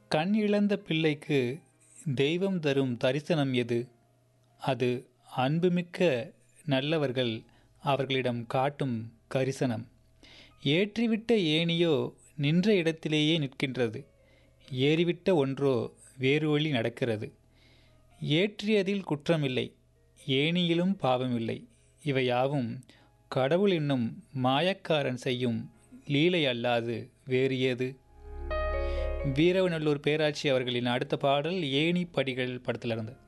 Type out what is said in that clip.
கண் இழந்த பிள்ளைக்கு தெய்வம் தரும் தரிசனம் எது அது அன்புமிக்க நல்லவர்கள் அவர்களிடம் காட்டும் கரிசனம் ஏற்றிவிட்ட ஏணியோ நின்ற இடத்திலேயே நிற்கின்றது ஏறிவிட்ட ஒன்றோ வேறு வழி நடக்கிறது ஏற்றியதில் குற்றமில்லை ஏணியிலும் பாவமில்லை இவையாவும் கடவுள் என்னும் மாயக்காரன் செய்யும் லீலை அல்லாது வேறு ஏது வீரவநல்லூர் பேராட்சி அவர்களின் அடுத்த பாடல் ஏணி படிகள் படத்திலிருந்து